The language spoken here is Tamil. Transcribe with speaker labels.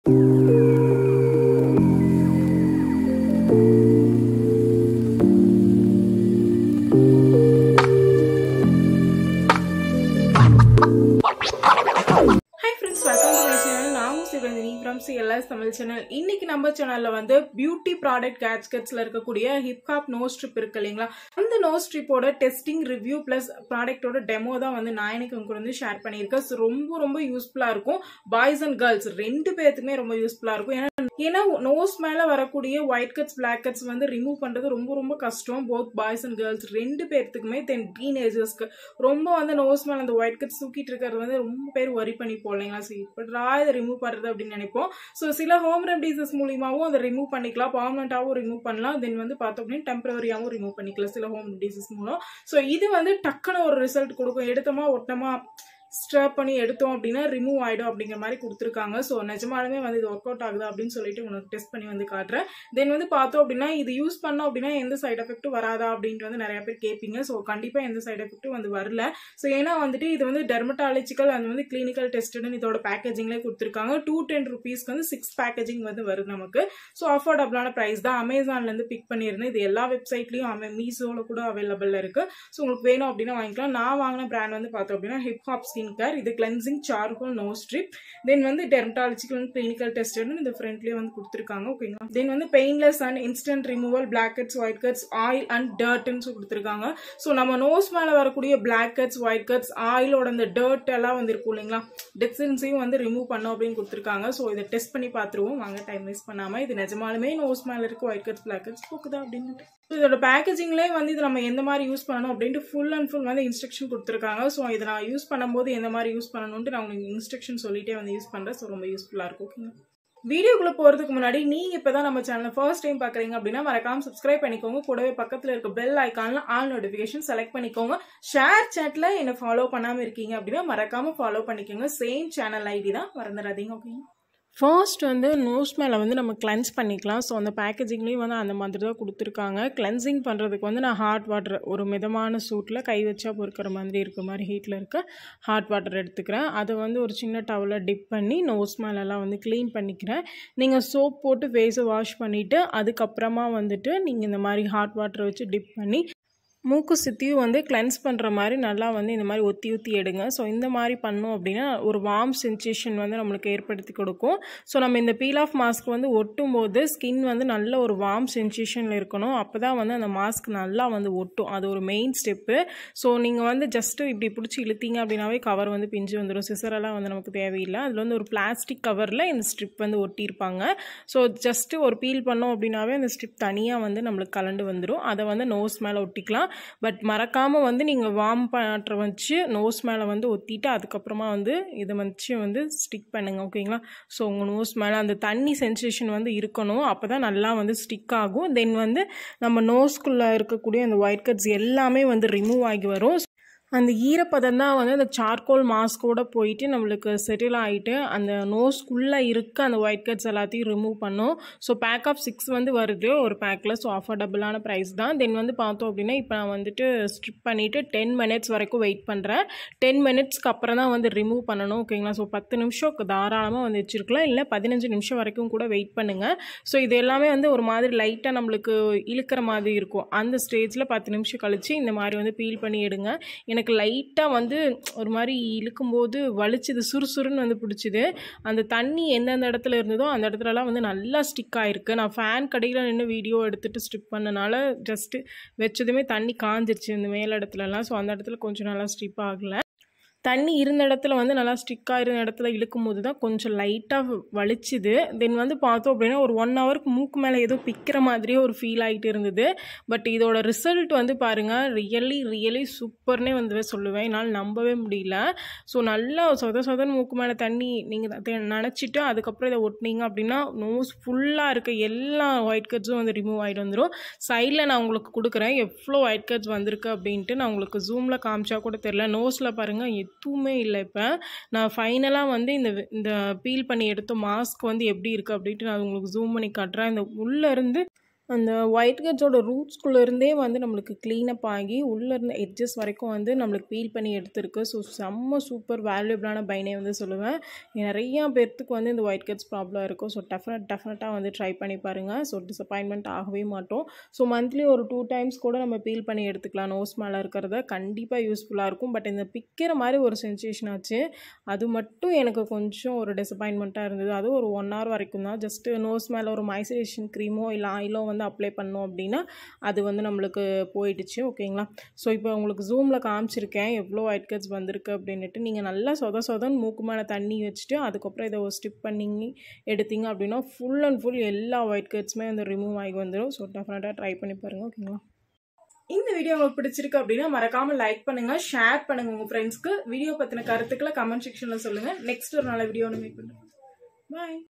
Speaker 1: hi friends welcome to my channel நான் Sivanthini from CLS Tamil channel இன்னைக்கு நம்ம சேனல்ல வந்து பியூட்டி ப்ராடக்ட் கேட்ஸ்கெட்ஸ்ல இருக்கக்கூடிய ஹிப்ஹாப் நோ ஸ்ட்ரிப் இருக்கு இல்லைங்களா அந்த நோ ஸ்ட்ரிப்போட டெஸ்டிங் ரிவ்யூ பிளஸ் ப்ராடக்ட்டோட டெமோ தான் வந்து நான் எனக்கு உங்களுக்கு வந்து ஷேர் பண்ணியிருக்கேன் So, ரொம்ப ரொம்ப யூஸ்ஃபுல்லா இருக்கும் பாய்ஸ் அண்ட் கேர்ள்ஸ் ரெண்டு பேர்த்துக்குமே ரொம்ப யூஸ்ஃபுல்லா இருக்கும் ஏன்னா ஏன்னா நோஸ் மேல வரக்கூடிய ஒயிட் கட்ஸ் பிளாக் கட்ஸ் வந்து ரிமூவ் பண்றது ரொம்ப ரொம்ப கஷ்டம் போத் பாய்ஸ் அண்ட் கேர்ள்ஸ் ரெண்டு பேர்த்துக்குமே தென் டீனேஜர்ஸ்க்கு ரொம்ப வந்து நோஸ் மேல அந்த ஒயிட் கட்ஸ் தூக்கிட்டு இருக்கிறது வந்து ரொம்ப பேர் வரி பண்ணி போடலைங்களா ஸோ இப்படா இதை ரிமூவ் பண்றது அப்படின்னு நினைப்போம் ஸோ சில ஹோம் ரெமடிசஸ் மூலியமாவும் அதை ரிமூவ் பண்ணிக்கலாம் பர்மனண்டாகவும் ரிமூவ் பண்ணலாம் தென் வந்து பார்த்தோம் அப்படின்னு டெம்பரரியாகவும் ரிமூவ் பண்ணிக்கலாம் சில ஹோம் ரெமடிசஸ் மூலம் ஸோ இது வந்து டக்குன்னு ஒரு ரிசல்ட் கொடுக்கும் எடுத்தோமா ஒட்டமா ஸ்ட்ராப் பண்ணி எடுத்தோம் அப்படின்னா ரிமூவ் ஆயிடும் அப்படிங்கிற மாதிரி கொடுத்துருக்காங்க ஸோ நிஜமாலுமே வந்து இது ஒர்க் அவுட் ஆகுது அப்படின்னு சொல்லிட்டு உனக்கு டெஸ்ட் பண்ணி வந்து காட்டுறேன் தென் வந்து பார்த்தோம் அப்படின்னா இது யூஸ் பண்ணோம் அப்படின்னா எந்த சைடு எஃபெக்ட்டும் வராதா அப்படின்ட்டு வந்து நிறைய பேர் கேட்பீங்க ஸோ கண்டிப்பாக எந்த சைடு எஃபெக்ட்டும் வந்து வரல ஸோ ஏன்னா வந்துட்டு இது வந்து டெர்மட்டாலஜிக்கல் அது வந்து கிளினிக்கல் டெஸ்ட்டுன்னு இதோட பேக்கேஜிங்லேயே கொடுத்துருக்காங்க டூ டென் ருபீஸ்க்கு வந்து சிக்ஸ் பேக்கேஜிங் வந்து வருது நமக்கு ஸோ அஃபோர்டபுளான ப்ரைஸ் தான் அமேசான்லேருந்து பிக் பண்ணியிருந்தேன் இது எல்லா வெப்சைட்லையும் அமே மீஷோவில் கூட அவைலபிள் இருக்குது ஸோ உங்களுக்கு வேணும் அப்படின்னா வாங்கிக்கலாம் நான் வாங்கின பிராண்ட் வந்து பார்த்தோம் அப்படின்னா ஹிப்ஹாப் ஸ்கின் கேர் இது cleansing charcoal no strip then வந்து டெர்மட்டாலஜிக்கல் கிளினிக்கல் டெஸ்ட்னு இந்த ஃப்ரண்ட்லேயே வந்து கொடுத்துருக்காங்க ஓகேங்களா தென் வந்து painless and instant removal blackheads whiteheads oil and டர்ட்னு கொடுத்துருக்காங்க ஸோ நம்ம நோஸ் மேலே வரக்கூடிய பிளாக் கட்ஸ் ஒயிட் கட்ஸ் ஆயிலோட அந்த டர்ட் எல்லாம் வந்து இருக்கும் இல்லைங்களா டெக்ஸன்ஸையும் வந்து ரிமூவ் பண்ணோம் அப்படின்னு கொடுத்துருக்காங்க ஸோ இதை டெஸ்ட் பண்ணி பார்த்துருவோம் வாங்க டைம் வேஸ்ட் பண்ணாமல் இது நிஜமாலுமே நோஸ் மேலே இருக்க ஒயிட் கட்ஸ் பிளாக் கட்ஸ் போக்குதா அப்படின்ட்டு ஸோ இதோட பேக்கேஜிங்லேயே வந்து இது நம்ம எந்த மாதிரி யூஸ் பண்ணணும் அப்படின்ட்டு ஃபுல் அண்ட் ஃபுல் வந்து இன்ஸ்ட்ரக்ஷன் கொடுத்துருக்காங்க ஸோ இதை நான் யூஸ் பண்ணும்போது எந்த மாதிரி யூஸ் பண்ணணும்ட்டு நான் உங்களுக்கு இன்ஸ்ட்ரக்ஷன் சொல்லிட்டே வந்து யூஸ் பண்ணுறேன் ஸோ ரொம்ப யூஸ்ஃபுல்லாக இருக்கும் ஓகேங்க வீடியோக்குள்ள போறதுக்கு முன்னாடி நீங்க இப்பதான் நம்ம சேனல் ஃபர்ஸ்ட் டைம் பாக்குறீங்க அப்படின்னா மறக்காம சப்ஸ்கிரைப் பண்ணிக்கோங்க கூடவே பக்கத்துல இருக்க பெல் ஐக்கான்ல ஆல் நோட்டிபிகேஷன் செலக்ட் பண்ணிக்கோங்க ஷேர் சேட்ல என்ன ஃபாலோ பண்ணாம இருக்கீங்க அப்படின்னா மறக்காம ஃபாலோ பண்ணிக்கோங்க சேம் சேனல் ஐடி தான் மறந்துடாதீங்க ஓகேங்க ஃபர்ஸ்ட் வந்து நோஸ் மேலே வந்து நம்ம கிளென்ஸ் பண்ணிக்கலாம் ஸோ அந்த பேக்கேஜிங்லேயும் வந்து அந்த மாதிரி தான் கொடுத்துருக்காங்க கிளென்சிங் பண்ணுறதுக்கு வந்து நான் ஹாட் வாட்டர் ஒரு மிதமான சூட்டில் கை வச்சா பொறுக்கிற மாதிரி இருக்க மாதிரி ஹீட்டில் இருக்க ஹாட் வாட்டர் எடுத்துக்கிறேன் அதை வந்து ஒரு சின்ன டவலில் டிப் பண்ணி நோஸ் மேலெல்லாம் வந்து க்ளீன் பண்ணிக்கிறேன் நீங்கள் சோப் போட்டு ஃபேஸை வாஷ் பண்ணிவிட்டு அதுக்கப்புறமா வந்துட்டு நீங்கள் இந்த மாதிரி ஹாட் வாட்டரை வச்சு டிப் பண்ணி மூக்கு சுற்றியும் வந்து கிளென்ஸ் பண்ணுற மாதிரி நல்லா வந்து இந்த மாதிரி ஒத்தி ஊற்றி எடுங்க ஸோ இந்த மாதிரி பண்ணோம் அப்படின்னா ஒரு வார்ம் சென்சேஷன் வந்து நம்மளுக்கு ஏற்படுத்தி கொடுக்கும் ஸோ நம்ம இந்த பீல் ஆஃப் மாஸ்க் வந்து ஒட்டும் போது ஸ்கின் வந்து நல்ல ஒரு வார்ம் சென்சேஷனில் இருக்கணும் அப்போ தான் வந்து அந்த மாஸ்க் நல்லா வந்து ஒட்டும் அது ஒரு மெயின் ஸ்டெப்பு ஸோ நீங்கள் வந்து ஜஸ்ட்டு இப்படி பிடிச்சி இழுத்தீங்க அப்படின்னாவே கவர் வந்து பிஞ்சு வந்துடும் சிசரெல்லாம் வந்து நமக்கு தேவையில்லை அதில் வந்து ஒரு பிளாஸ்டிக் கவரில் இந்த ஸ்ட்ரிப் வந்து ஒட்டியிருப்பாங்க ஸோ ஜஸ்ட்டு ஒரு பீல் பண்ணோம் அப்படின்னாவே அந்த ஸ்ட்ரிப் தனியாக வந்து நம்மளுக்கு கலண்டு வந்துடும் அதை வந்து நோஸ் மேலே ஒட்டிக்கலாம் பட் மறக்காமல் வந்து நீங்கள் வார்ம் வாட்டர் வச்சு நோஸ் மேலே வந்து ஒத்திட்டு அதுக்கப்புறமா வந்து இதை வச்சு வந்து ஸ்டிக் பண்ணுங்கள் ஓகேங்களா ஸோ உங்கள் நோஸ் மேலே அந்த தண்ணி சென்சேஷன் வந்து இருக்கணும் அப்போ தான் நல்லா வந்து ஸ்டிக் ஆகும் தென் வந்து நம்ம நோஸ்குள்ளே இருக்கக்கூடிய அந்த ஒயிட் கட்ஸ் எல்லாமே வந்து ரிமூவ் ஆகி வரும் அந்த ஈரப்பதம் தான் வந்து அந்த சார்கோல் மாஸ்கோட போயிட்டு நம்மளுக்கு செட்டில் ஆகிட்டு அந்த நோஸ்க்குள்ளே இருக்க அந்த ஒயிட் கட்ஸ் எல்லாத்தையும் ரிமூவ் பண்ணும் ஸோ பேக் ஆஃப் சிக்ஸ் வந்து வருது ஒரு பேக்கில் ஸோ அஃபோர்டபுளான ப்ரைஸ் தான் தென் வந்து பார்த்தோம் அப்படின்னா இப்போ நான் வந்துட்டு ஸ்ட்ரிப் பண்ணிவிட்டு டென் மினிட்ஸ் வரைக்கும் வெயிட் பண்ணுறேன் டென் மினிட்ஸ்க்கு அப்புறம் தான் வந்து ரிமூவ் பண்ணணும் ஓகேங்களா ஸோ பத்து நிமிஷம் தாராளமாக வந்து வச்சுருக்கலாம் இல்லை பதினஞ்சு நிமிஷம் வரைக்கும் கூட வெயிட் பண்ணுங்கள் ஸோ இது எல்லாமே வந்து ஒரு மாதிரி லைட்டாக நம்மளுக்கு இழுக்கிற மாதிரி இருக்கும் அந்த ஸ்டேஜில் பத்து நிமிஷம் கழித்து இந்த மாதிரி வந்து பீல் பண்ணி எடுங்க எனக்கு லைட்டாக வந்து ஒரு மாதிரி இழுக்கும்போது வலிச்சுது சுறுசுறுன்னு வந்து பிடிச்சிது அந்த தண்ணி எந்தெந்த இடத்துல இருந்ததோ அந்த இடத்துலலாம் வந்து நல்லா ஸ்டிக் ஆகிருக்கு நான் ஃபேன் கடையில் நின்று வீடியோ எடுத்துகிட்டு ஸ்ட்ரிப் பண்ணனால ஜஸ்ட்டு வச்சதுமே தண்ணி காஞ்சிருச்சு இந்த மேல் இடத்துலலாம் ஸோ அந்த இடத்துல கொஞ்சம் நல்லா ஸ்ட்ரிப் ஆகலை தண்ணி இருந்த இடத்துல வந்து நல்லா ஸ்டிக்காக இருந்த இடத்துல இழுக்கும் போது தான் கொஞ்சம் லைட்டாக வலிச்சுது தென் வந்து பார்த்தோம் அப்படின்னா ஒரு ஒன் ஹவருக்கு மூக்கு மேலே ஏதோ பிக்கிற மாதிரியே ஒரு ஃபீல் ஆகிட்டு இருந்தது பட் இதோட ரிசல்ட் வந்து பாருங்கள் ரியலி ரியலி சூப்பர்னே வந்து சொல்லுவேன் என்னால் நம்பவே முடியல ஸோ நல்லா சொத சொதன் மூக்கு மேலே தண்ணி நீங்கள் நினச்சிட்டு அதுக்கப்புறம் இதை ஒட்டினீங்க அப்படின்னா நோஸ் ஃபுல்லாக இருக்க எல்லா ஒயிட் கட்ஸும் வந்து ரிமூவ் ஆகிட்டு வந்துடும் சைடில் நான் உங்களுக்கு கொடுக்குறேன் எவ்வளோ ஒயிட் கட்ஸ் வந்திருக்கு அப்படின்ட்டு நான் உங்களுக்கு ஜூமில் காமிச்சா கூட தெரில நோஸில் பாருங்கள் எதுவுமே இல்லை இப்போ நான் ஃபைனலாக வந்து இந்த இந்த பீல் பண்ணி எடுத்த மாஸ்க் வந்து எப்படி இருக்குது அப்படின்ட்டு நான் உங்களுக்கு ஜூம் பண்ணி காட்டுறேன் இந்த உள்ளே இருந்து அந்த ஒயிட் ஹெட்ஸோட ரூட்ஸ்குள்ளே இருந்தே வந்து நம்மளுக்கு க்ளீனப் ஆகி உள்ளே இருந்த எட்ஜஸ் வரைக்கும் வந்து நம்மளுக்கு பீல் பண்ணி எடுத்திருக்கு ஸோ செம்ம சூப்பர் வேல்யூபிளான பைனே வந்து சொல்லுவேன் நிறையா பேர்த்துக்கு வந்து இந்த ஒயிட் ஹெட்ஸ் ப்ராப்ளம் இருக்கும் ஸோ டெஃபினட் டெஃபினட்டாக வந்து ட்ரை பண்ணி பாருங்கள் ஸோ டிசப்பாயின்மெண்ட் ஆகவே மாட்டோம் ஸோ மந்த்லி ஒரு டூ டைம்ஸ் கூட நம்ம பீல் பண்ணி எடுத்துக்கலாம் நோஸ் மேலே இருக்கிறத கண்டிப்பாக யூஸ்ஃபுல்லாக இருக்கும் பட் இந்த பிக்கிற மாதிரி ஒரு சென்சேஷன் ஆச்சு அது மட்டும் எனக்கு கொஞ்சம் ஒரு டிசப்பாயின்மெண்ட்டாக இருந்தது அது ஒரு ஒன் ஹவர் வரைக்கும் தான் ஜஸ்ட்டு நோஸ் மேலே ஒரு மாய்ஸ்சரைசேஷன் க்ரீமோ இல்லை ஆயிலோ வந்து அப்ளை பண்ணோம் அப்படின்னா அது வந்து நம்மளுக்கு போயிடுச்சு ஓகேங்களா ஸோ இப்போ உங்களுக்கு ஜூமில் காமிச்சிருக்கேன் எவ்வளோ ஒயிட் கட்ஸ் வந்திருக்கு அப்படின்ட்டு நீங்கள் நல்லா சொத சொதன்னு மூக்கு மேலே தண்ணி வச்சுட்டு அதுக்கப்புறம் இதை ஒரு ஸ்டிப் பண்ணி எடுத்தீங்க அப்படின்னா ஃபுல் அண்ட் ஃபுல் எல்லா ஒயிட் கட்ஸுமே வந்து ரிமூவ் ஆகி வந்துடும் ஸோ டெஃபினட்டாக ட்ரை பண்ணி பாருங்கள் ஓகேங்களா இந்த வீடியோ உங்களுக்கு பிடிச்சிருக்கு அப்படின்னா மறக்காம லைக் பண்ணுங்க ஷேர் பண்ணுங்க உங்க ஃப்ரெண்ட்ஸ்க்கு வீடியோ பத்தின கருத்துக்களை கமெண்ட் செக்ஷன்ல சொல்லுங்க நெக்ஸ்ட் ஒரு நல்ல வீடியோ மீட் பண்ணுறேன் பாய்